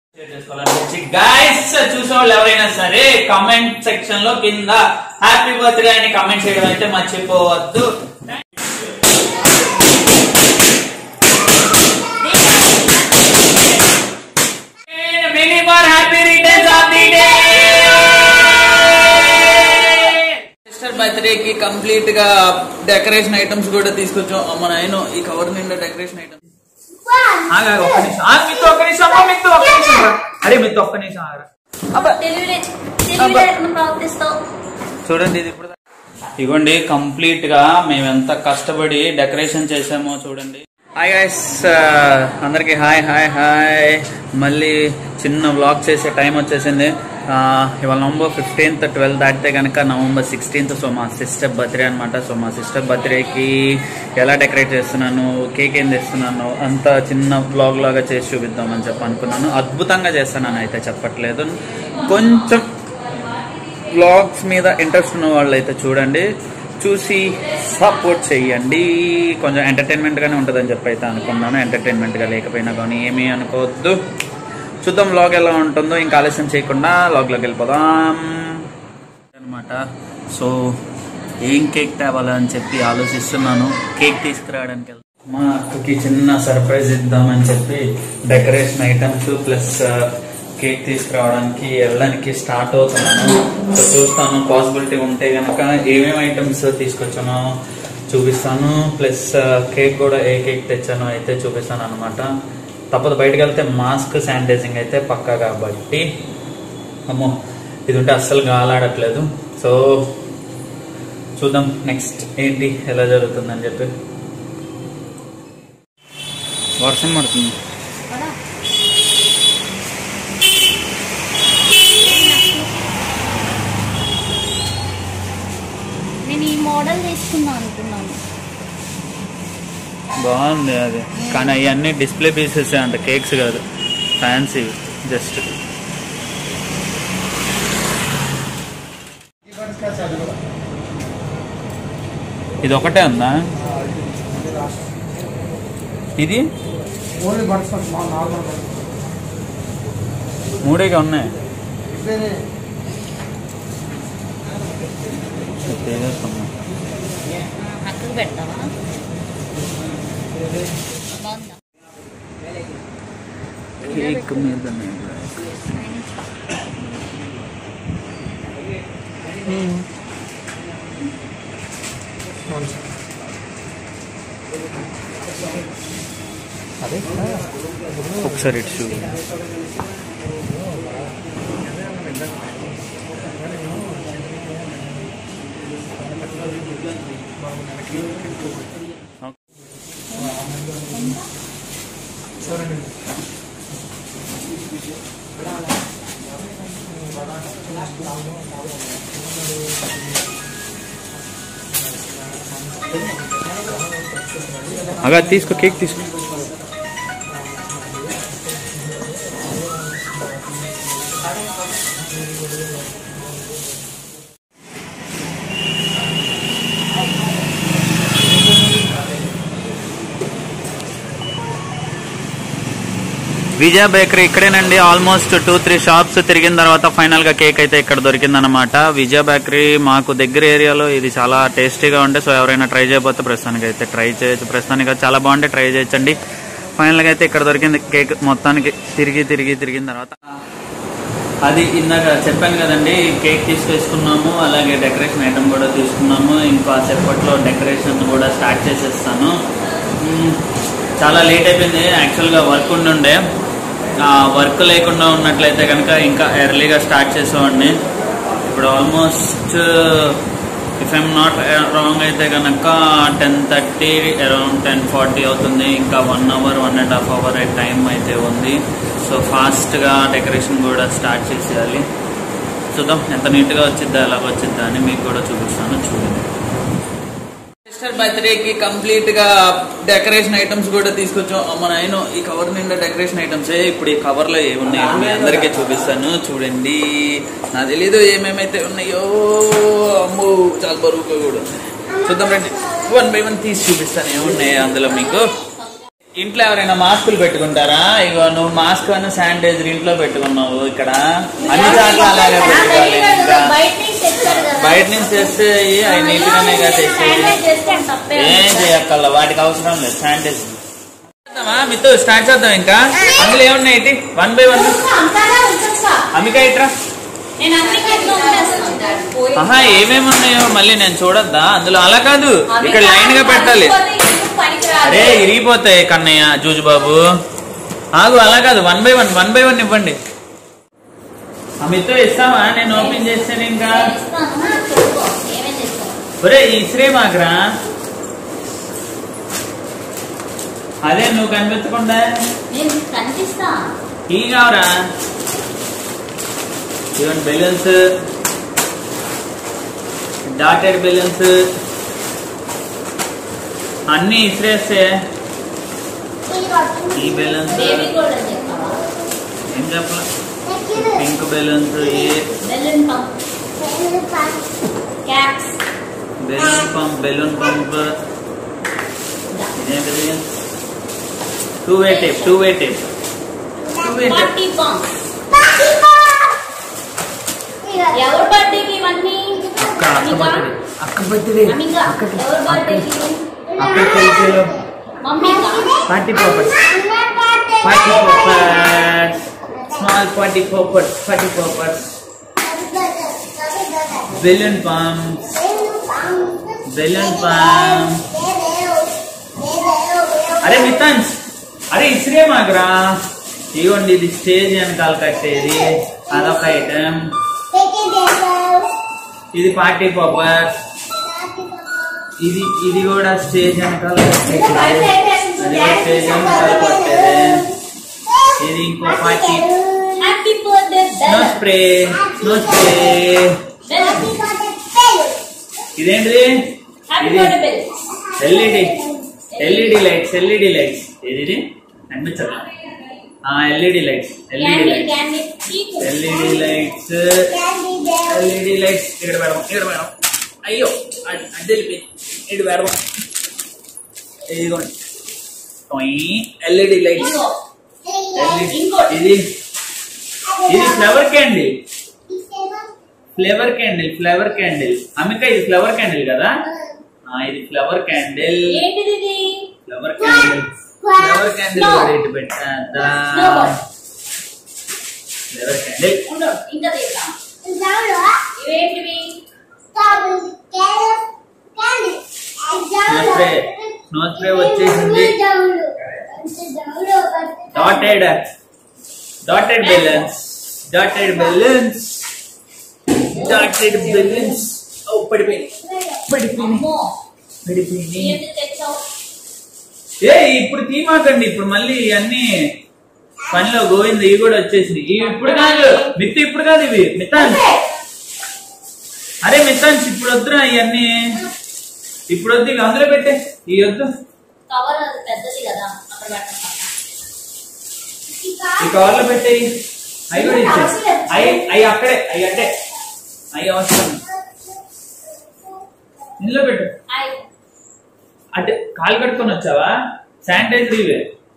Guys చూసే వాళ్ళు ఎవరైనా సరే కమెంట్ సెక్షన్ లో కింద హ్యాపీ బర్త్డే అని కమెంట్ చేయడం అయితే మర్చిపోవద్దు many more happy returns of the day sister birthday కి కంప్లీట్ గా డెకరేషన్ ఐటమ్స్ కూడా తీసుకొచ్చాం అమ్మ నాయన ఈ కవర్ నిండా డెకరేషన్ ఐటమ్స్ ఆగా ఒక్క నిమిషం ఆ, మిత్తు ఒక్క నిమిషం అమ్మ మిత్తు ఒక్క నిమిషం రా. అరే మిత్తు ఒక్క నిమిషం ఆగరా అబ్బా తెలివి తెలివి లేకుండా ప్రవర్తిస్తావు చూడండి ఇది ఇప్పుడు ఇగోండి కంప్లీట్ గా మేము ఎంత కష్టపడి డెకరేషన్ చేసామో చూడండి హాయ్ గైస్ అందరికి హాయ్ హాయ్ హాయ్ మళ్ళీ చిన్న వ్లాగ్ చేసే టైం వచ్చేసింది ఆ, ఇవాళ నవంబర్ ఫిఫ్టీన్త్ ట్వెల్త్ దాటితే కనుక నవంబర్ సిక్స్టీన్త్ సో మా సిస్టర్ బర్త్డే అనమాట సో మా సిస్టర్ బర్త్డేకి ఎలా డెకరేట్ చేస్తున్నాను కేక్ ఏం తెస్తున్నాను అంత చిన్న వ్లాగ్ లాగా చేసి చూపిద్దామని చెప్పి అనుకున్నాను అద్భుతంగా చేస్తానని అయితే చెప్పట్లేదు కొంచెం వ్లాగ్స్ మీద ఇంట్రెస్ట్ ఉన్న వాళ్ళు అయితే చూడండి చూసి సపోర్ట్ చేయండి కొంచెం ఎంటర్టైన్మెంట్ గానే ఉంటుందని చెప్పి అయితే అనుకున్నాను ఎంటర్టైన్మెంట్ గా లేకపోయినా కానీ ఏమీ అనుకోవద్దు చూద్దాం వ్లాగ్ ఎలా ఉంటుందో ఇంకా ఆలస్యం చేయకుండా వ్లాగ్ లోకి వెళ్ళిపోదాం అనమాట సో ఏం కేక్ తేవాలని చెప్పి ఆలోచిస్తున్నాను కేక్ తీసుకురావడానికి వెళ్తాను మా అక్కకి చిన్న సర్ప్రైజ్ ఇద్దామని చెప్పి డెకరేషన్ ఐటమ్స్ ప్లస్ కేక్ తీసుకురావడానికి వెళ్ళడానికి స్టార్ట్ అవుతున్నాను సో చూస్తాను పాసిబిలిటీ ఉంటే గనక ఏమేమి ఐటమ్స్ తీసుకొచ్చానో చూపిస్తాను ప్లస్ కేక్ కూడా ఏ కేక్ తెచ్చానో అయితే చూపిస్తాను అనమాట తప్పదు బయటకు వెళ్తే మాస్క్ శానిటైజింగ్ అయితే పక్కా కాబట్టి అమ్మో ఇది ఉంటే అస్సలు గాలాడట్లేదు సో చూద్దాం నెక్స్ట్ ఏంటి ఎలా జరుగుతుందని చెప్పి వర్షం పడుతుంది నేను ఈ మోడల్ తీసుకుందాం అనుకున్నాను బాగుంది అది కానీ అవన్నీ డిస్ప్లే పీసెస్ అంట కేక్స్ కాదు ఫ్యాన్సీ జస్ట్ ఇది ఒకటే ఉందా ఇది ఓన్లీ బడ్స్ మా నార్మల్ బడ్స్ మూడేగా ఉన్నాయి ఇవేనే తీసేసుకున్నా. అక్కకు పెడతావా బాగుందా కేక్ మీద ఒకసారి ఇటు చూడు అగా తీసుకో కేక్ తీసుకో విజయ బేకరీ ఇక్కడేనండి ఆల్మోస్ట్ టూ త్రీ షాప్స్ తిరిగిన తర్వాత ఫైనల్ గా కేక్ అయితే ఇక్కడ దొరికిందనమాట విజయ బేకరీ మాకు దగ్గర ఏరియాలో ఇది చాలా టేస్టీగా ఉంటే సో ఎవరైనా ట్రై చేయబోతే ప్రస్తుతానికి అయితే ట్రై చేయొచ్చు ప్రస్తుతానికి అయితే చాలా బాగుంటే ట్రై చేయొచ్చండి ఫైనల్ గా అయితే ఇక్కడ దొరికింది కేక్ మొత్తానికి తిరిగి తిరిగి తిరిగిన తర్వాత అది ఇందాక చెప్పాను కదండి కేక్ తీసుకొచ్చుకున్నాము అలాగే డెకరేషన్ ఐటమ్ కూడా తీసుకున్నాము ఇంకా సేపట్లో డెకరేషన్ కూడా స్టార్ట్ చేసేస్తాను మ్మ్. చాలా లేట్ అయిపోయింది యాక్చువల్గా వర్క్ ఉండుండే వర్క్ లేకుండా ఉన్నట్లయితే కనుక ఇంకా ఎర్లీగా స్టార్ట్ చేసేవాడిని ఇప్పుడు almost if I'm not wrong అయితే కనుక ten thirty around ten forty అవుతుంది ఇంకా one hour one and half hour time అయితే ఉంది సో ఫాస్ట్గా డెకరేషన్ కూడా స్టార్ట్ చేసేయాలి చూద్దాం ఎంత నీట్గా వచ్చిద్దా ఎలాగ వచ్చిద్దా అని మీకు కూడా చూపిస్తాను చూడండి సిస్టర్ బర్త్డేకి కంప్లీట్ గా డెకరేషన్ ఐటమ్స్ కూడా తీసుకొచ్చాం అమ్మ నాయన ఈ కవర్ నిండా డెకరేషన్ ఐటమ్స్ ఇప్పుడు ఈ కవర్ లో ఏమున్నాయో మీ అందరికీ చూపిస్తాను చూడండి నాకు తెలీదు ఏమేమైతే ఉన్నాయో అమ్మో చాలా బరువుగా కూడా ఉన్నాయి చూద్దాం రండి వన్ బై వన్ తీసి చూపిస్తాను ఏమున్నాయి అందులో మీకు ఇంట్లో ఎవరైనా మాస్కులు పెట్టుకుంటారా ఇగో నువ్వు మాస్క్ అన్న శానిటైజర్ ఇంట్లో పెట్టుకున్నావు ఇక్కడ అన్ని చోట్ల అలాగే పెట్టుకోవాలి ఇంకా బయట నుంచి తెచ్చాడు కదా బయట నుంచి తెస్తే అవి నీట్ గానే తెచ్చేది శానిటైజ్ చేస్తే అంత తప్పే ఏం ఉంది. చేయక్కర్ల వాటికి అవసరం లేదు శానిటైజర్ మీతో స్టార్ట్ చేద్దాం ఇంకా అందులో ఏమున్నాయి ఏంటి వన్ బై వన్ అంతానే ఉంచొచ్చా? అమిక ఇట్రా నేను అన్ని కట్లో ఉండేస్తాను. ఆహా ఏమేమి ఉన్నాయో మళ్ళీ నేను చూడొద్దా అందులో అలా కాదు అవి ఇక్కడ లైన్ గా కాదు, పెట్టాలి పడిపోతే ఎందుకు పనికిరాదు. అరే ఇరిగిపోతాయి కన్నయ్య జూజు బాబు ఆగు అలా కాదు one by one one by one ఇవ్వండి అమితో ఇస్తావా నేను ఓపెన్ చేస్తాను ఇంకా ఇస్తాను, చూసుకో. ఏమేం చేస్తావు? ఒరే ఇస్రే మాకురా అదే నువ్వు కనిపించకుండా నేను కనిపిస్తా ఈ కావరా ఇవన్నీ బెలూన్స్ డాటెడ్ బెలూన్స్ అన్ని ఇసిరేస్తే ఈ బెలూన్స్ బేబీ గోల్డ్ అని చెప్తావా ఏం చెప్పాలి pink balloons a balloon pump caps balloon pump balloon pump ఇదేంటిది two way tape two way tape two way tape party pumps ఎవరి బర్త్డేకి ఇవన్నీ అక్క అక్క అమిగా? బర్త్డే అక్క బర్త్డే అమిగా ఎవరి బర్త్డేకి అక్క కొలిచేలో మమ్మీగా party poppers party poppers small party poppers party poppers balloon pumps balloon pump అరే మితాన్స్ అరే ఇసిరే మాకురా ఇవ్వండి ఇది స్టేజ్ వెనకాల కట్టేది అదొక ఐటమ్ ఇది పార్టీ పాపర్స్ ఇది ఇది కూడా స్టేజ్ వెనకాల కట్టేది అది కూడా స్టేజ్ వెనకాల కట్టేది ఇది ఇంకో party happy birthday snow spray snow spray ఇదేంటిది హ్యాపీ ఇది birthday LED LED lights LED lights ఇది అనిపించదు LED lights LED candy lights candy చీకు ఎల్ఈడి లైట్స్ ఎల్ఈడి లైట్స్ ఇక్కడ పెడదాం ఇక్కడ పెడదాం అయ్యో అడ్డెళ్ళిపోయింది ఇక్కడ పెడదాం ఇదిగోండి ఎల్ఈడి లైట్స్ ఇంకో ఎల్ఈడి ఇంకోటి. ఇది ఇది flower candle flavour candle flower candle అమిక ఇది ఫ్లవర్ క్యాండిల్ కదా ఆ, ఇది ఫ్లవర్ క్యాండిల్ ఏంటిది ఇది flower candle flower candle Snow. కూడా ఇటు పెట్టేద్దా Snowball. ఫ్లవర్ క్యాండిల్ ఉండు ఇంకా తీద్దాం ఇవేంటివి స్నో స్ప్రే స్నో స్ప్రే వచ్చేసింది dotted dotted balloons dotted balloons dotted balloons ఓ పడిపోయింది పడిపోయింది అమ్మో పడిపోయింది ఏంటి తెచ్చావు ఏ ఇప్పుడు తీమాకండి ఇప్పుడు మళ్ళీ అన్ని పనిలో గోవింద ఇవి కూడా వచ్చేసింది ఇవి ఇప్పుడు కాదు మిత్తి ఇప్పుడు కాదు ఇవి మిత్తాన్స్ అరే మిత్తాన్స్ ఇప్పుడు వద్దురా ఇవన్నీ ఇప్పుడు వద్దు ఇవి అందులో పెట్టే ఈ వద్దు కవర్ అది పెద్దది కదా అక్కడ పెట్టండి ఈ కవర్లో పెట్టేయి అవి కూడా ఇచ్చే అవి అవి అక్కడే అవి అంటే అవి అవసరం ఇందులో పెట్టు హాయ్ అంటే కాలు కట్టుకొని వచ్చావా శానిటైజర్ ఇవే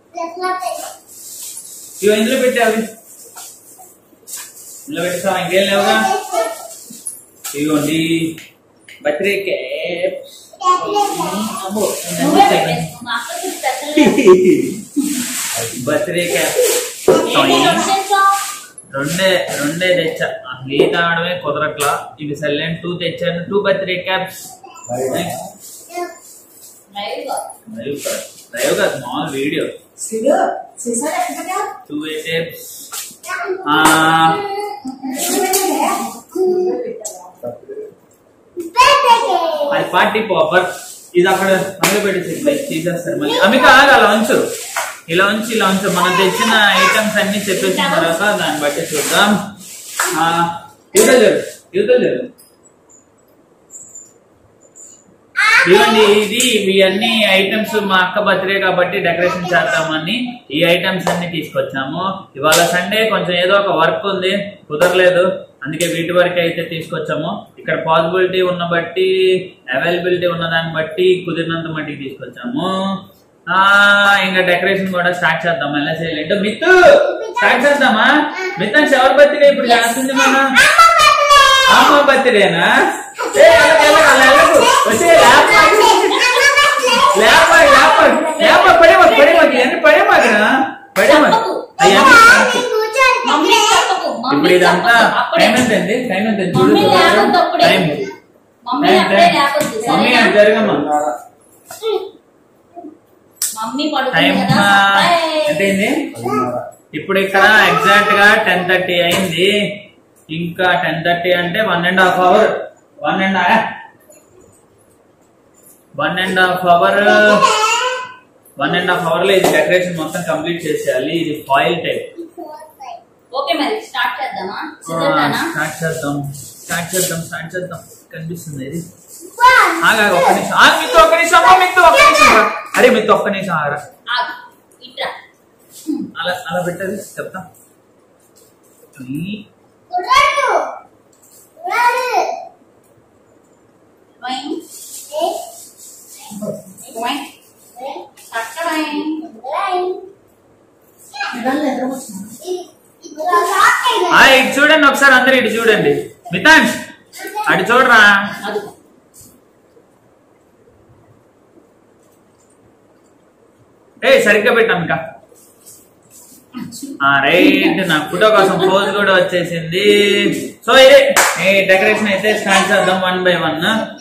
ఇవి ఇందులో పెట్టావి ఇందులో పెట్టావా ఇంకేం లేవుగా ఇదిగోండి బర్త్డే కేప్స్ అమ్మో నువ్వే పెట్టేసుకో మా అక్కకి స్పెషల్ బర్త్డే క్యాప్ ఏంటి రెండు తెచ్చావు రెండే రెండే తెచ్చా అసలు ఈ తాగడమే కుదరట్లా ఇవి సైలెంట్ టూ తెచ్చాను టూ బర్త్డే క్యాప్స్ లైవ్ గా లైవ్ కాదు లైవ్ కాదు మామూలు వీడియో టూ ఏ టేప్స్ అది పార్టీ పాపర్ ఇది అక్కడ అందులో పెట్టేసి తీసేస్తారు మళ్ళీ అమిక ఆగు, అలా ఉంచు ఇలా ఉంచి ఇలా ఉంచు మనం తెచ్చిన ఐటమ్స్ అన్ని చెప్పేసిన తర్వాత దాన్ని బట్టి చూద్దాం ఆ, యువతలు జరు యువతలు జరు ఇవ్వండి ఇది ఇవి అన్ని ఐటమ్స్ మా అక్క బర్త్డే కాబట్టి డెకరేషన్ చేద్దామని ఈ ఐటమ్స్ అన్ని తీసుకొచ్చాము ఇవాళ సండే కొంచెం ఏదో ఒక వర్క్ ఉంది కుదరలేదు అందుకే వీటి వరకు అయితే తీసుకొచ్చాము ఇక్కడ పాసిబిలిటీ ఉన్న బట్టి అవైలబిలిటీ ఉన్న దాన్ని బట్టి కుదిరినంత మట్టికి తీసుకొచ్చాము ఆ ఇంకా డెకరేషన్ కూడా స్టార్ట్ చేద్దాం మళ్ళీ చేయలేదు మిత్తు స్టార్ట్ చేద్దామా మిత్తన్ ఎవరి బర్త్డే ఇప్పుడు చేస్తుంది మన అమ్మ బర్త్డేనా ఏ, వెళ్ళకు, వెళ్ళకు, అలా వెళ్ళకు. వచ్చే లేప లేప లేప లేప పడే మాకు పడే మాకు ఇవన్నీ పడే మాకు పడే మాకు అవన్నీ మమ్మీ చెప్పకు ఇప్పుడు మమ్మీ ఇదంతా చెప్పకు అప్పుడే టైం ఎంత అండి టైం ఎంత అండి? చూడు మమ్మీ లేవద్దు అప్పుడే. టైం మమ్మీ టైం, అప్పుడే టైం. లేవద్దు మమ్మీ సరేనా? అది జరగమ్మా మమ్మీ పడుకుంది టైం కదా బాయ్. ఎంతైంది ఇప్పుడు ఇక్కడ ఎగ్జాక్ట్ గా టెన్ థర్టీ అయింది ఇంకా టెన్ థర్టీ అంటే one and half hour one and one and half hour one and half hour లో ఇది డెకరేషన్ మొత్తం కంప్లీట్ చేసేయాలి ఇది ఫాయిల్ టైప్ ఓకే మరి స్టార్ట్ చేద్దామా సిద్ధంగానా స్టార్ట్ చేద్దాం స్టార్ట్ చేద్దాం స్టార్ట్ చేద్దాం కనిపిస్తుంది ఇది ఆగా ఒక్క నిమిషం ఆ, మిత్తు ఒక్క నిమిషం అమ్మా, మిత్తు ఒక్క నిమిషం రా. అరే మిత్తు ఒక్క నిమిషం ఆగరా ఆగు ఇట్రా అలా అలా పెట్టదు చెప్తా ఈ వైన్ వైన్ అక్కడ వైన్ ఆ, ఇటు చూడండి ఒకసారి అందరు ఇటు చూడండి మితాంష్ అటు చూడరా అది ఏ సరిగ్గా పెట్టాం ఇంకా ఆ రైట్ నా ఫోటో కోసం పోజ్ కూడా వచ్చేసింది సో ఇదే ఈ డెకరేషన్ అయితే స్టార్ట్ చేద్దాం వన్ బై వన్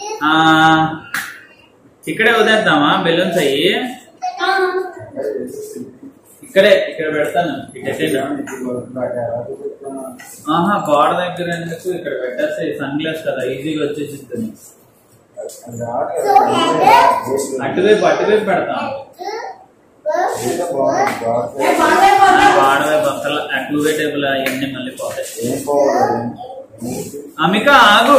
ఇక్కడే వదిలేద్దామా బెలూన్స్ అయ్యి ఇక్కడే ఇక్కడ పెడతాను ఇటు ఆహా గోడ దగ్గర ఎందుకు ఇక్కడ పెట్టేస్తే సన్ గ్లాస్ కదా ఈజీగా వచ్చేసిద్ది అటువైపు అటువైపు పెడతాం వాడవైపు అసలు టూ వే టేబుల్ అవన్నీ మళ్ళీ పోతాయి అమిక ఆగు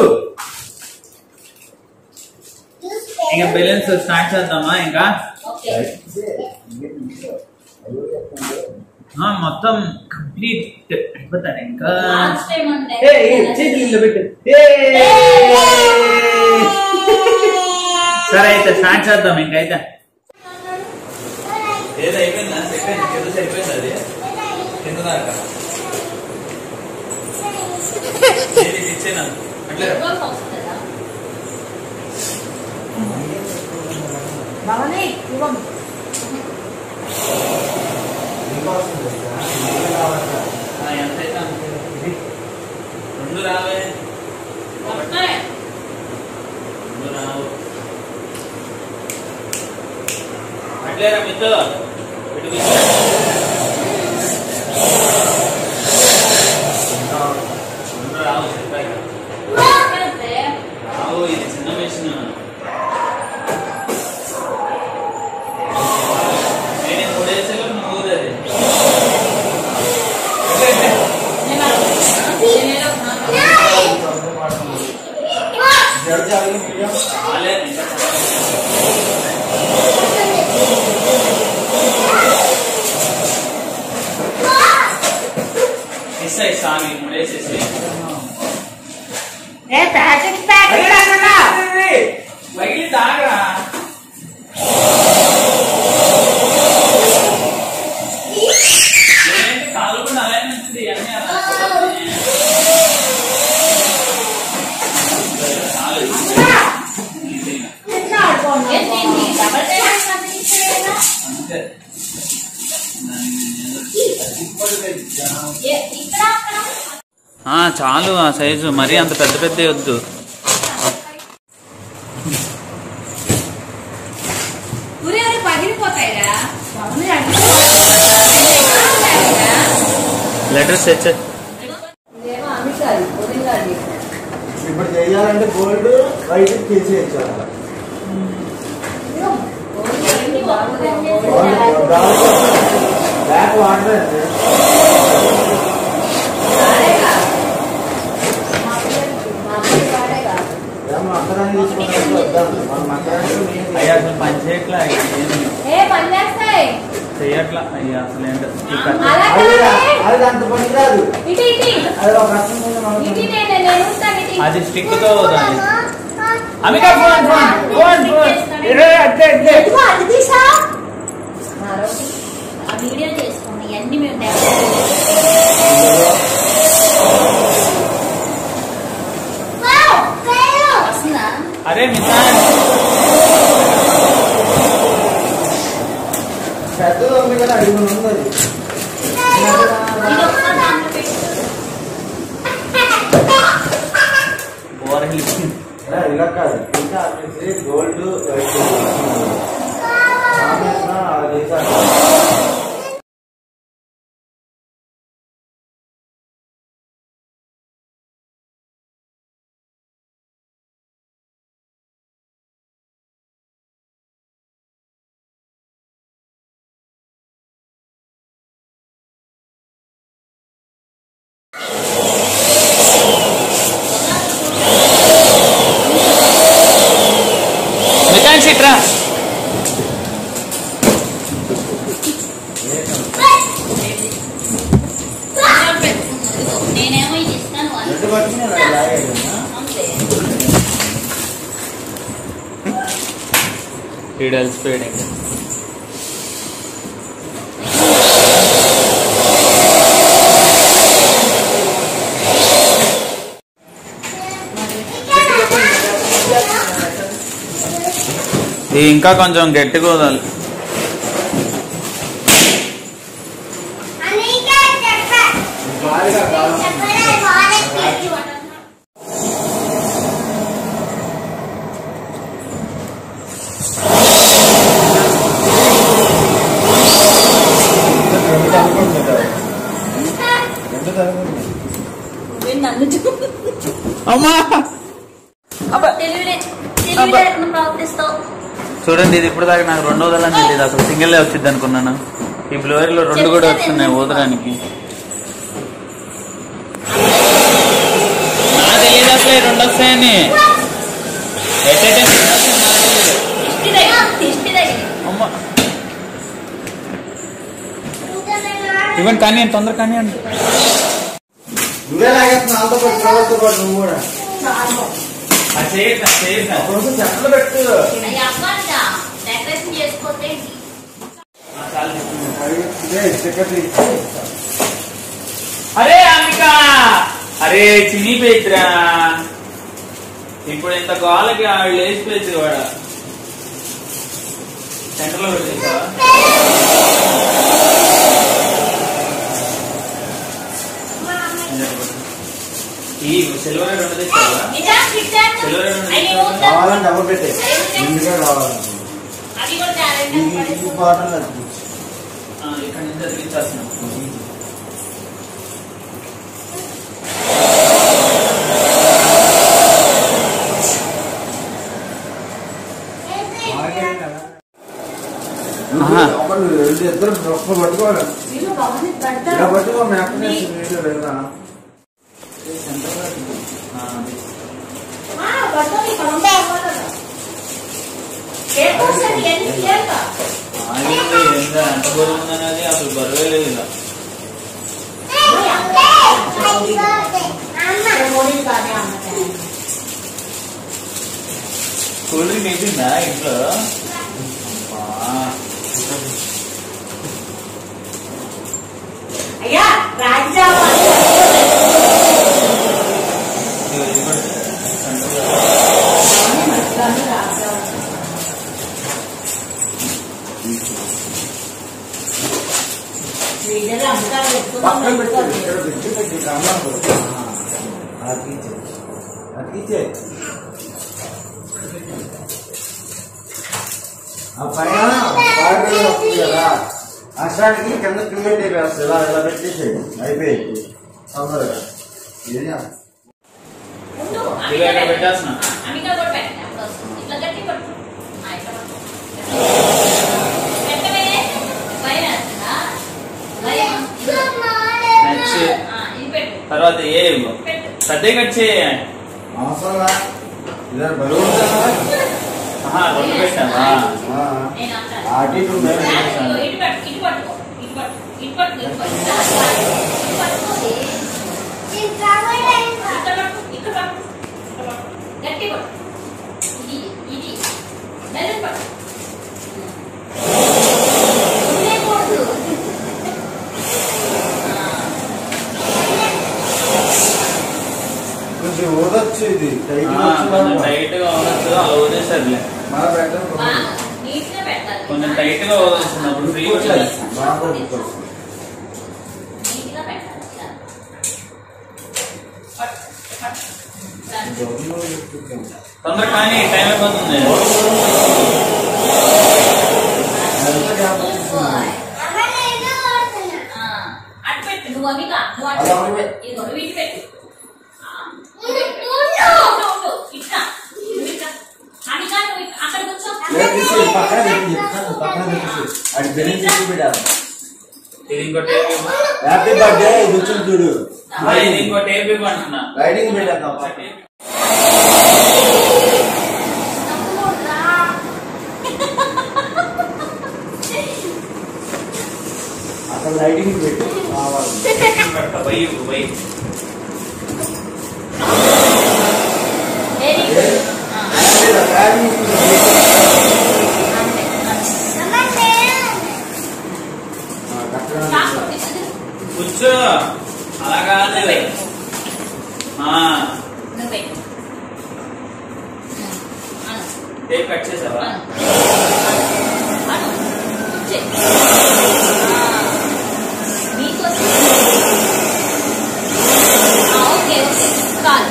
ఇంకా బెలూన్స్ స్టార్ట్ చేద్దామా ఇంకా ఓకే ఆ, మొత్తం కంప్లీట్ అయిపోతాను ఇంకా లాస్ట్ టైం అంటే ఏ, ఏ, చేతులు ఇలా పెట్టు ఏ! సరే అయితే స్టార్ట్ చేద్దాం ఇంకైతే ఏదో అయిపోయిందా సెకండ్ కింద సరిపోయింది అది కింద దాకా దీనికి ఇచ్చేనా అట్లే వస్తుందా ఆ, ఎంతైతే అంతే. రెండు రావే వస్తాయి రెండు రావు అట్లేరా మీతో ఇటు కూర్చో. రెండు రావు చెప్పాక వస్తాయి రావు ఇది చిన్న మిషన్ నేను మూడు వేసేలో నువ్వు ఊదది రాలే ఇంకా ఇస్తా ఇస్తా ఆగి మూడు వేసేసి పగిలి తాగరా నేనైతే కాలు కూడా అలానే ఉంటుంది అన్నీ అలా కాలు ఈజీగా. అంతే ఆ, చాలు ఆ సైజు మరీ అంత పెద్ద పెద్ద వద్దు పగిలిపోతాయిరా లెటర్స్ తెచ్చే ఇప్పుడు చేయాలంటే గోల్డ్ వైట్ తీసేయచ్చు బ్యాక్ వాటర్ అండి ఏమో అక్కడానికి తీసుకుంటే వద్దాం మనం అక్కడానికి అయ్యా అసలు పని చేయట్లా ఏ పని చేస్తాయి చెయ్యట్లా అయ్యా అసలు ఏంటో ఈ కత్తి- అలా అది కాదే. అది అంత పని కాదు ఇటు ఇటు అది ఒక కష్టం ఉంది మనకు. ఇటు నేను నేను ఉంటాను ఇటు అది స్టిక్ తో దాని అమికా ఫోన్ ఫోన్ ఫోన్ ఫోన్ ఇరే, అట్లే, అట్లే. ఎటువో అది తీసా రోజు ఆ వీడియో చేసుకోండి ఇవన్నీ మేము డెవలప్ వస్తుందా అరే మితా పెద్దది ఉంది కదా అడుగు ఉంది అది ఇది ఒకసారి దాంట్లో పెట్టు బోర్ ఏ, ఇలా కాదు ఇంకా వచ్చేసి గోల్డ్ వైట్ కాంబినేషన్ అది చేశారు. మితాన్ సిట్రా కొంచెం పెట్టుకున్నాను. ఇదిగో, నేనేమో ఇది ఇస్తాను అని రెండు పట్టుకుని అలా లాగేయడమా? అంతే ఈడల్ స్పీడ్ ఇంకా ఇది ఇంకా కొంచెం గట్టిగా వదాలి భారీగా కావాలి. రెండు తలుపులు పెట్టారు. రెండు తలుపులు. నువ్వే నన్ను చూ అమ్మా తెలివిలే తెలివి లేకుండా ప్రవర్తిస్తావు చూడండి ఇది ఇప్పుడు దాకా నాకు రెండు వదలని తెలియదు అసలు సింగిల్ వచ్చింది అనుకున్నాను ఈ బ్లోయర్ లో రెండు కూడా వస్తున్నాయి ఊదడానికి నాకు తెలియదు అసలు ఈ రెండు వస్తాయని ఎట్ ఏ టైం రెండు వస్తాయని నాకు తెలీదు. దిష్టి తగిలి దిష్టి తగిలి అమ్మ ఇవ్వండి కానీ తొందర కానీ అండి నువ్వే లాగేస్తున్నావు వాళ్ళతో పాటు పిల్లలతో పాటు నువ్వు కూడా చేయొద్దా చేయొద్దా కొంచెం చెట్లు పెట్టు అయ్యి అవ్వాలిగా డెకరేషన్ చేసుకోతే అవి ఇదే సెక్రటరీ అరే అంబిక అరే చినిపోయిద్దిరా ఇప్పుడు ఇంత గోలకి ఆవిడ లేచిపోయింది వాడ సెంటర్ లో పెట్టేసావా ఈ సిల్వర్ రెండు తెచ్చావా నిజా కిచెన్ సిల్వర్ రెండు అయ్యి తెచ్చావా? ఊరుతా. కావాలంటే డబ్బు పెట్టే ముందుగా కావాలి అది కూడా టాలెంట్ ఇది ఇది బాటల్ అది ఆ, ఇక్కడ నుంచి అతికిచ్చేస్తున్నాం ఆహా. ఒకరు రెండు ఇద్దరు ఒక్క పట్టుకోవాలి ఇలా పట్టుకో మేక నీళ్ళు లేదా ఆ, అది. ఆగింది ఎంత ఎంత బరువు ఉందనేది అసలు బరువే లేదు ఇలా కూల్ డ్రింక్ అయిపోయిందా ఇంట్లో అబ్బా. అయ్యా రాజా ఇదిగో ఇది కూడా సెంటర్లో. పక్కన పెట్టు ఇక్కడ పెట్టి పెట్టి రమ్మను అతికిచ్చే అతికిచ్చే ఆ పైన పాడలు వస్తుంది కదా అష్టానికి కింద క్రియేట్ అయిపోతుంది ఇలా ఇలా పెట్టేసేది అయిపోయింది తొందరగా ఏం చేస్తాం? ఇదిగో ఇక్కడ పెట్టేస్తున్నా అమిగా కూడా పెట్టండి అప్పుడు వస్తుంది ఇట్లా గట్టి పట్టు ఆ, ఇట్లా పట్టు. పెట్టవే భయం వేస్తుందా? భయం. నెక్స్ట్ ఆ, ఇది పెట్టు తర్వాత ఏ ఇవ్వు. పెట్టు పెద్దగా కట్ చేయ అవసరంలా ఇలా బరువు ఉంటుందా? ఆహా, రెండు పెట్టావా ఆ. నేను అంటాను అటు ఇటు ఆ, మేలు ఇదిగో, ఇటు పట్టు ఇటు పట్టుకో ఇటు పట్టు ఇటు పట్టు ఇటు పట్టు ఇటు పట్టుకోది ఇక్కడ పట్టు ఇక్కడ పట్టు ఇక్కడ పట్టు గట్టి పట్టు ఇది ఇది మెల్లగా పట్టు వదిలేయ్. కొంచెం ఊదొచ్చు ఇది టైట్ ఆ, కొంచెం టైట్ గా ఉండొచ్చు అలా వదిలేసరిలే మన పెట్టడం బాగా నీట్ గా పెట్టాలి కొంచెం టైట్ గా వదిలేసింది అప్పుడు ఫ్రీ బాగా ఉడుకోవచ్చు. నీట్ గా పెట్టాలి ఇలా. పట్టు, పట్టు. దాన్ని గౌరవం పెట్టుకుంటాం. తొందర కానీ టైం అయిపోతుంది అదంతా జ్ఞాపకం చూసుకోవాలి. చేస్తున్నాను. ఆ, అటు పెట్టు నువ్వు అవి కా నువ్వు అటు అలా అవి పెట్టు ఇదిగో నువ్వు ఇటు పెట్టు ఆ. ఉండు, ఉండు. ఇట్లా నువ్వు ఇట్లా అనికా నువ్వు ఇట్లా. అక్కడ కూర్చో లేదు, తీసేయ్, పక్కన పెట్టి చెప్తాను, పక్కన పెట్టేసి. అది బెలూన్ చేసి పెట్టాలి. ఇది ఇంకో టేప్ ఇవ్వు. హ్యాపీ బర్త్డే ఇది వచ్చింది చూడు ఆ, ఇది ఇంకో టేప్ ఇవ్వు అంటున్నా రైడింగ్ పెట్టేద్దాం ఆ టేప్ తమ్ముడురా. అక్కడ లైటింగ్ పెట్టి కావాలి పెడతా, వెయ్యి ఇవ్వు, వెయ్యి. Very good. ఆ, ఫ్యాన్ తీసుకుంటే అంతే, అంతే. ఆ, కట్టడం చాకు తీసుకుని కూర్చో అలా కాదు ఆ, నువ్వు పెట్టు. అను. టేప్ కట్ చేసావా ఓకే ఓకే కాదు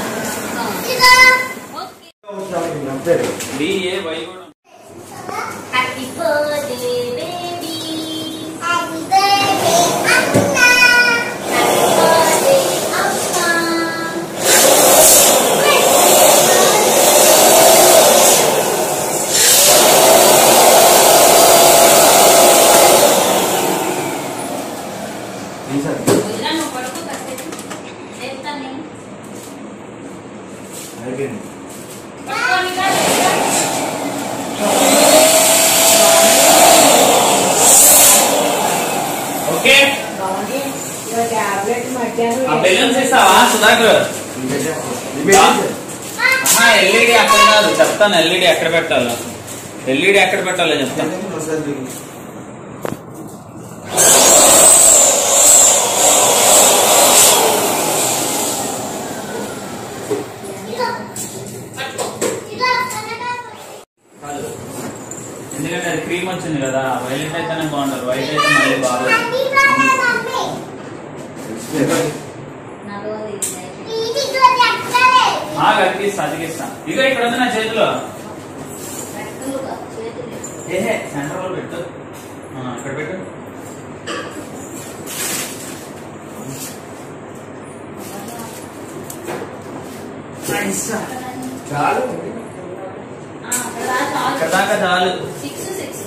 ఓకే అంతే డిఏ వై కూడా happy birthday baby Happy birthday, Anna. Happy birthday అమ్మా తీసాను వదిలా నువ్వు పడుకో కాసేపు లేపుతాను నేను అయిపోయింది పడుకోని కాదు ఓకే ఆ బెలూన్స్ ఇస్తావా సుధాకర్ ఇంకైతే ఇవి ఏంటి? ఆహా ఎల్ఈడి అక్కడ కాదు చెప్తాను ఎల్ఈడి ఎక్కడ పెట్టాలో ఎల్ఈడి ఎక్కడ పెట్టాలో చెప్తాను ఎందుకు ఒకసారి దిగు. పట్టుకో కాదు ఎందుకంటే అది క్రీమ్ వచ్చింది కదా వైలెట్ అయితేనే బాగుంటుంది వైట్ అయితే మళ్ళీ బాగోదు నలభై బాగా అతికిస్తా అతికిస్తా ఇదిగో ఇక్కడ ఉంది నా చేతిలో రెక్కలుగా చేతులు ఏహే సెంటర్ లో పెట్టు ఆ, ఇక్కడ పెట్టు చాలు ఆ, అక్కడ దాకా చాలు. ఇక్కడ దాకా చాలు సిక్స్ సిక్స్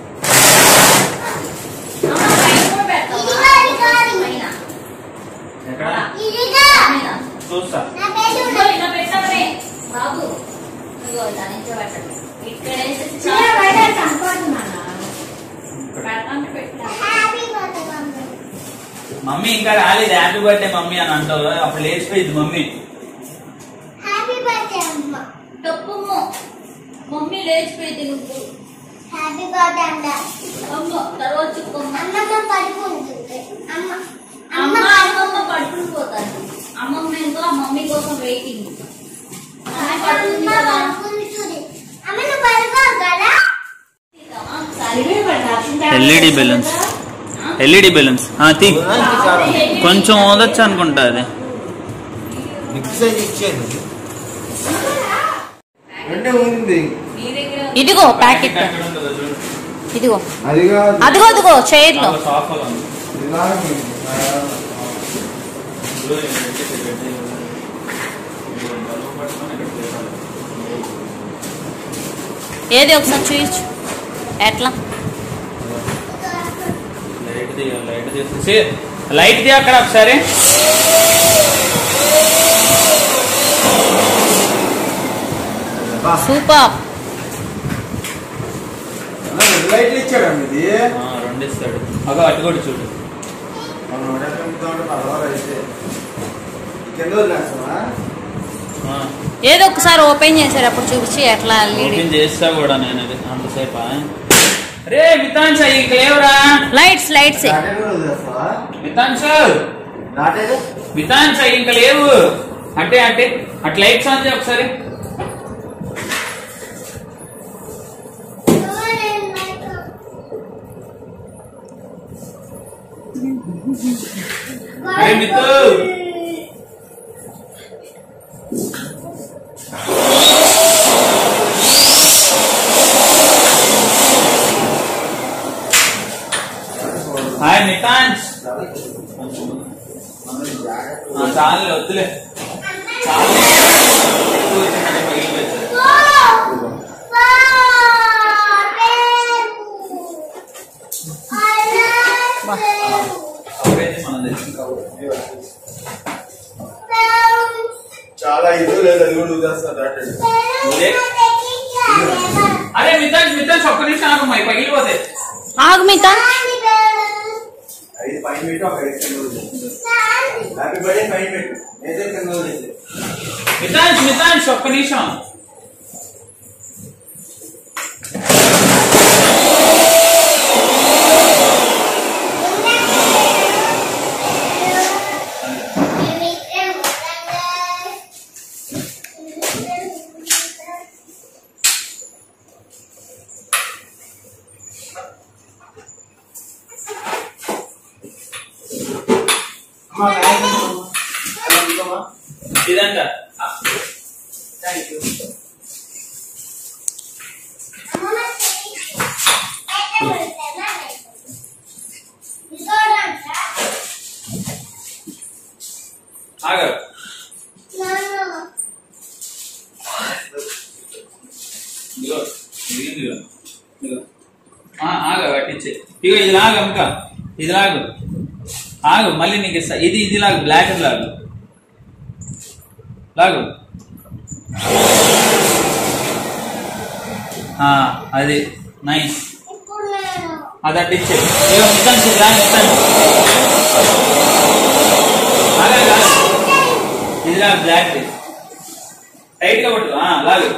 అమ్మ పైన కూడా పెడతావా? పైన. ఎక్కడ పైన. చూస్తా ఇదిగో ఇలా పెట్టవే బాబు ఇదిగో ఇలా నుంచి పెట్టండి ఇక్కడ వేసేసి చాలు. పెడతాంటే పెట్టా మమ్మీ ఇంకా రాలేదు హ్యాపీ బర్త్డే మమ్మీ అని అంటావు అప్పుడు లేచిపోయింది మమ్మీ తప్పుమ్మ మమ్మీ లేచిపోయింది నువ్వు హ్యాపీ బర్త్డే అంట అమ్మ తర్వాత చుక్కమ్మ అమ్మమ్మ పడుకుంటుంది అమ్మ అమ్మ అమ్మ అమ్మమ్మ పడుకుని పోతాను అమ్మమ్మ ఎంతో ఆ మమ్మీ కోసం వెయిటింగ్ అమ్మ పడుకుంది అమ్మ కదా పడుకుంది చూడు అమ్మ నువ్వు పడుకో కదా తీద్దామా ఒకసారి? ఎల్ఈడి బెలూన్స్ ఎల్ఈడి బెలూన్స్ తీ కొంచెం ఓదొచ్చు అనుకుంటా అది మిక్స్ అయ్యి ఇచ్చేది అంటే ఉంది మీ దగ్గర ఇదిగో ప్యాకెట్ ఇదిగో అది కాదు అదిగో అదిగో చైర్ లో సాఫ్ట్గా ఉంది ఇలాగే. ఏది ఒకసారి చూయించు ఎట్లా లైట్ తీయాలి లైట్ తీసేసి లైట్ తీ అక్కడ ఒకసారి బా. సూపర్ అన్న, రెండు లైట్లు ఇచ్చాడండి ఇది ఆ, రెండు ఇస్తాడు అగో అటు కూడా చూడు మన నూట ఎనిమిది ఉంటే పదహారు అయితే ఈ కింద వదిలేస్తావా ఆ, ఏదో ఒకసారి ఓపెన్ చేశారు అప్పుడు చూపించి ఎట్లా ఎల్ఈడి ఓపెన్ చేస్తా కూడా నేను అది అంతసేపా రే మితాంశ ఇంక లేవురా లైట్స్ లైట్స్ నాటేది కూడా వదిలేస్తావా మితాంశ నాటేది మితాంశ ఇంక లేవు అంటే అంటే అట్లా లైట్స్ ఆన్ చేయి ఒకసారి అరే మిత్తు హాయ్ నితాంజ్ ఆ, చాలులే వద్దులే చాలు ఎక్కువ వచ్చిందంటే పగిలిపోతుంది. కవరేజ్ మనది చాలా ఇది లేదు అది కూడా వదిలేస్తా దాటండి అరే మితాంజ్ మితాంజ్ ఒక్క నిమిషం ఆగు మై పగిలిపోతాయి ఆగు మిగతా ఐదు పైన పెట్టి ఒక ఐదు కింద వదిలేసి. హ్యాపీ బర్త్డే పైన పెట్టు ఏదో కింద వదిలేసి. మితాంజ్ మితాంజ్ ఒక్క నిమిషం అమ్మా, బ్యాగ్ ఇవ్వు. అలా ఇవ్వమ్మా. ఇదంట థ్యాంక్ యూ. ఆగ ఇదిగో ఇదిగో ఇదిగో ఆ, ఆగ కట్టించే ఇగో ఇది లాగు అమ్మక ఇది లాగు ఆగు మళ్ళీ నీకు ఇస్తా ఇది ఇది లాగు బ్లాక్ లాగు లాగు ఆ, అది నైస్ అది అట్టించే ఇగో మితాన్ లాగు మితాన్ ఆగా లాగు ఇది లాగు బ్లాక్ టైట్ గా పట్టు ఆ, లాగు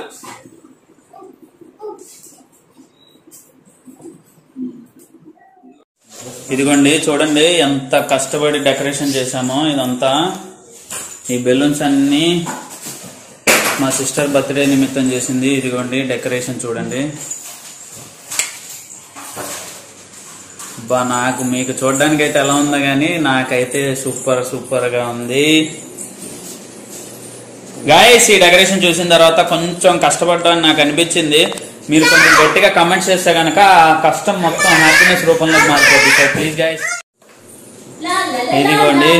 ఇదిగోండి చూడండి ఎంత కష్టపడి డెకరేషన్ చేశామో ఇదంతా ఈ బెలూన్స్ అన్ని మా సిస్టర్ బర్త్డే నిమిత్తం చేసింది ఇదిగోండి డెకరేషన్ చూడండి బా నాకు మీకు చూడడానికి అయితే ఎలా ఉందో కానీ నాకైతే సూపర్ సూపర్ గా ఉంది గాయస్ ఈ డెకరేషన్ చూసిన తర్వాత కొంచెం కష్టపడ్డాని నాకు అనిపించింది మీరు కొంచెం గట్టిగా కమెంట్స్ చేస్తే గనక ఆ కష్టం మొత్తం హ్యాపీనెస్ రూపంలో మారిపోతుంది సో ప్లీజ్ గాయస్ ఇదిగోండి.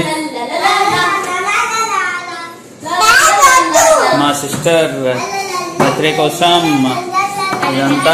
మా సిస్టర్ బర్త్డే కోసం ఇదంతా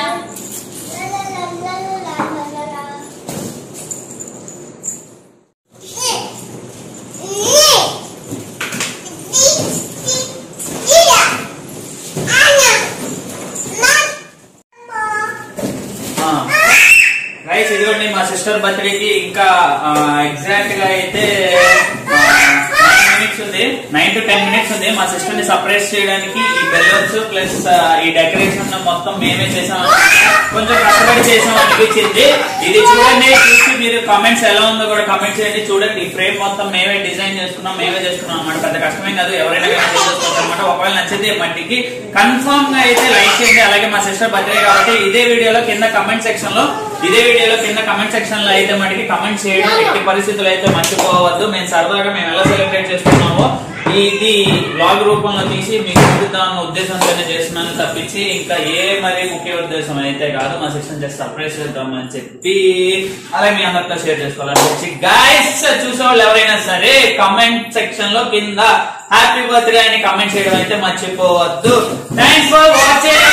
గైస్ ఇదిగోండి మా సిస్టర్ బర్త్డేకి ఇంకా ఎగ్జాక్ట్ గా అయితే నైన్ మినిట్స్ ఉంది నైన్ టు టెన్ మినిట్స్ ఉంది మా సిస్టర్ ని సర్ప్రైజ్ చేయడానికి ఈ బెలూన్స్ ప్లస్ ఈ డెకరేషన్ మొత్తం మేమే చేసాం కొంచెం కష్టపడి చేసాం అనిపించింది ఇది చూడండి చూసి మీరు కామెంట్స్ ఎలా ఉందో కూడా కామెంట్ చేయండి చూడండి ఈ ఫ్రేమ్ మొత్తం మేమే డిజైన్ చేసుకున్నాం మేమే చేసుకున్నాం అన్నమాట పెద్ద కష్టమేం కాదు ఎవరైనా కానీ చేసుకోవచ్చు అనమాట ఒకవేళ నచ్చితే మట్టికి కన్ఫర్మ్ గా అయితే లైక్ చేయండి అలాగే మా సిస్టర్ బర్త్డే కాబట్టి ఇదే వీడియోలో కింద కమెంట్ సెక్షన్ లో ఇదే వీడియోలో కింద కమెంట్ సెక్షన్ లో అయితే మటుకి కమెంట్ చేయడం ఎట్టి పరిస్థితులు అయితే మర్చిపోవద్దు మేము సరదాగా మేము ఎలా సెలబ్రేట్ చేసుకున్నామో ఇది బ్లాగ్ రూపంలో తీసి మీకు చూపిద్దామన్న ఉద్దేశంతోనే చేస్తున్నాను తప్పించి ఇంకా ఏ మరి ముఖ్య ఉద్దేశం అయితే కాదు మా సెక్షన్ జస్ట్ సర్ప్రైజ్ చేద్దామని చెప్పి అలా మీ అందరితో షేర్ చేసుకోవాలని వచ్చి గైస్ చూసే వాళ్ళు ఎవరైనా సరే కమెంట్ సెక్షన్ లో కింద హ్యాపీ బర్త్డే అని కమెంట్ చేయడం అయితే మర్చిపోవద్దు థ్యాంక్స్ ఫర్ వాచింగ్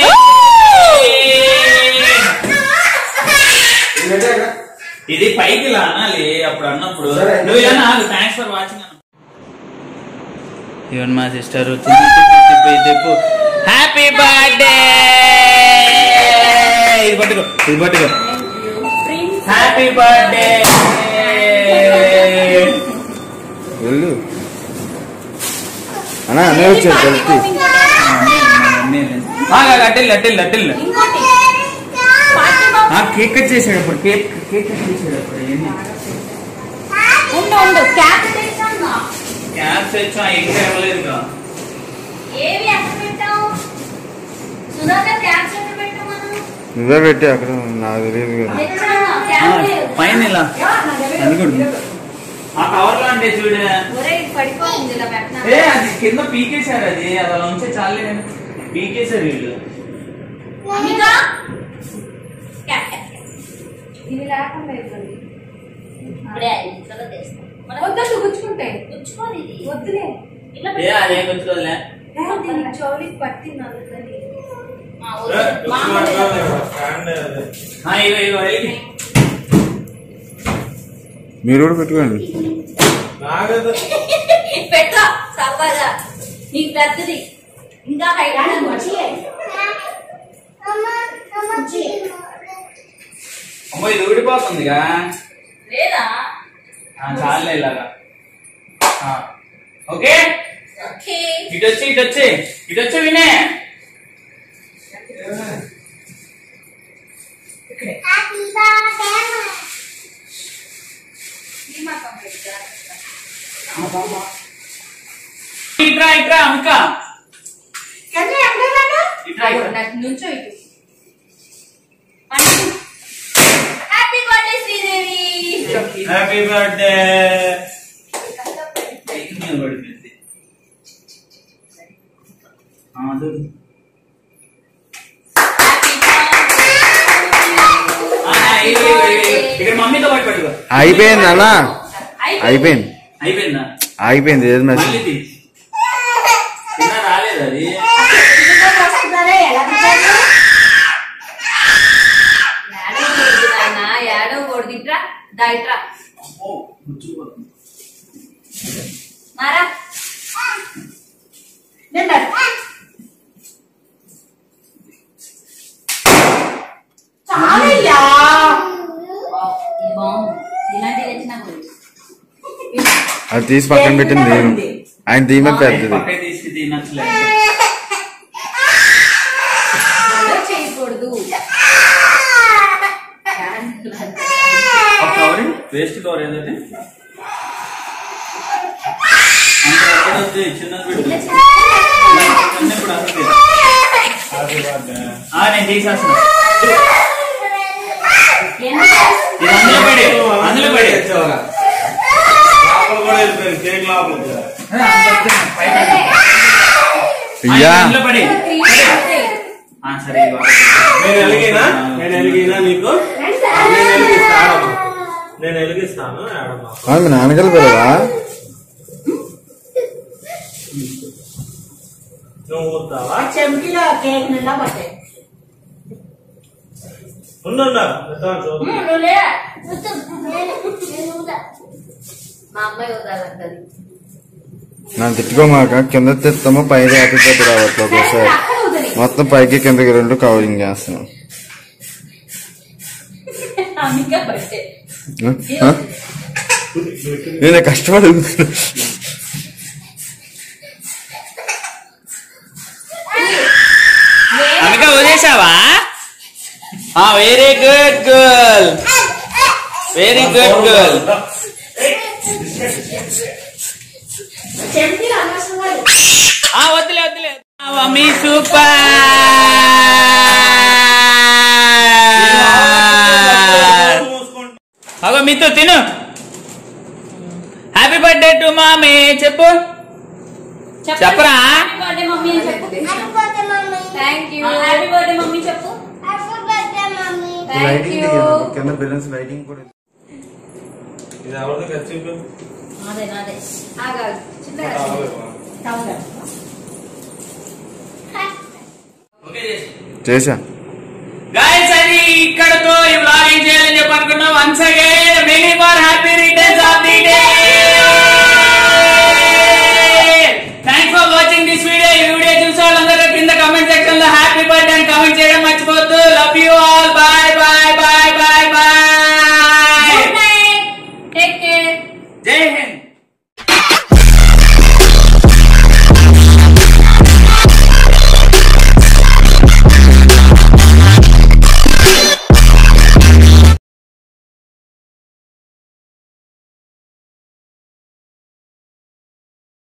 ఇది పెట్టే ఇక్కడ. ఇది పైకి ఇలా అనాలి అప్పుడు అన్నప్పుడు సరే. నువ్వు ఇలా నాకు థ్యాంక్స్ ఫర్ వాచింగ్ ఈవెన్ మా సిస్టర్ తిప్పు హ్యాపీ బర్త్డే ఇది పట్టుకో ఇది పట్టుకో హ్యాపీ బర్త్డే వెళ్ళు అన్నా అన్నీ వచ్చారు కలిపి అట్టిల్లు అట్టిల్లు అట్టిల్లు కేక్ కట్ చేసాడు అప్పుడు కేక్ కేక్ కట్ చేసాడు అప్పుడు ఇవన్నీ ఉండు ఉండు క్యాప్ క్యాప్ క్యాప్స్ తెచ్చాం ఇంకా ఇవ్వలేదుగా ఏవి ఎక్కడ పెట్టావు సుధాకర్ క్యాప్స్ ఎక్కడ పెట్టావు మనం నువ్వే పెట్టి అక్కడ నాకు తెలియదు కదా తెచ్చావా? ఆ, క్యాప్ లేదు. పైన ఇలా అది కూడా ఆ కవర్ లో అంటే చూడ ఒరేయ్, ఇది పడిపోయింది ఇలా పెట్టినా. ఏ అది కింద పీకేశారు అది అది అలా ఉంచే చాలే పీకేశారు వీళ్ళు అమిత? Cap, cap, cap. ఇది లేకుండా అయిపోయింది. ఇప్పుడే ఐదు నిమిషాల్లో తెస్తాం. మనం వద్దట్టు గుచ్చుకుంటే గుచ్చుకోదు ఇది. వద్దులే ఇలా ఏ పెట్టు. అదేం గుర్తుకోలే దీనికి చౌలికి పట్టింది అందుకని ఆ, వద్దు. మామూలుగా ఆ, ఇగో ఇగో వెళ్ళి మీరు కూడా పెట్టుకోండి పెట్టా సరదాగా నీకు పెద్దది ఇంకా హైట్ అమ్మో ఇది ఊడిపోతుందిగా లేదా ఆ, చాలే ఇలాగా ఆ, ఓకే ఓకే ఇటు వచ్చి ఇటు వచ్చి ఇటు వచ్చి వినే ఇట్రా ఇట్రా అమ్మక ఇట్రా ఇట్రా నాకు నుంచో ఇటు happy birthday Sridevi happy birthday పడిపోయింది ఆ, అదు. ఆ, ఇగో, ఇగో, ఇగో, ఇగో. ఇక్కడ మమ్మీతో పాటు పట్టుకో అయిపోయింది అన్న అయిపోయింది అయిపోయిందా అయిపోయింది ఏది మెసేజ్ మళ్ళీ తీ. ఇంకా రాలేదు అది ఏడవకూడదు నాన్న ఏడవకూడదు ఇట్రా దా ఇట్రా అమ్మో, గుచ్చుకుపోతుంది. మారా చాలయ్యా వావ్, ఇది బాగుంది ఇలాంటివి తెచ్చినా కూడా అది తీసి పక్కన పెట్టింది నేను ఆయన దీమే పెద్దది పక్కకి తీసి తినట్లేదు అలా చేయకూడదు ఒక కవర్ వేస్ట్ కవర్ ఏదంటే అంత ఎక్కడ వద్దు, చిన్నది పెట్టు చిన్నప్పుడు అసలు ఆ, నేను తీసేస్తున్నా ఇది అందులో పడి అందులో పడి ఆ, అయ్యా అందులో పడి ఆ, సరే ఇగో. నేను ఎలిగినా నేను ఎలిగినా నీకు నేను ఎలిగిస్తాను నేను ఎలిగిస్తాను ఆడమ్మా అవును, మీ నాన్నగారు పిల్లవా నువ్వు ఊరుతావా చెంకిలో కేక్ నిండా పట్టే ఉండు ఉండు. చెప్తాను చూడు. నువ్వు లే మా అమ్మాయి వదాలంటది నన్ను తిట్టుకోమాక కింద తెస్తామో పైన హ్యాపీ బర్త్డే రావట్లేదు ఒకసారి అక్కడ వదిలి మొత్తం పైకి కిందకి రెండు కవరింగ్ చేస్తున్నాం అమ్మిగా పట్టే ఆ? ఆ? నేను కష్టపడి అమిక వదిలేసావా very good girl very good girl చెంకిలో అనవసరంగా ఆ వద్దులే వద్దులే ఆ, మమ్మీ సూపర్ మూసుకుంటా. అగో మీతో తిను హ్యాపీ బర్త్డే టు మామీ చెప్పు చెప్పరా హ్యాపీ బర్త్డే మమ్మీ అని చెప్పు thank you happy birthday mummy చెప్పు థ్యాంక్ యూ కింద బ్యాలెన్స్ లైటింగ్ కూడా ఇది ఎవరిది ఖర్చు అదే నాదే ఆగా చిన్నగా చేసా గైస్ అది ఇక్కడతో ఈ వ్లాగ్ ఏం చేయాలని చెప్పి అనుకున్నాం once again many more happy returns of the day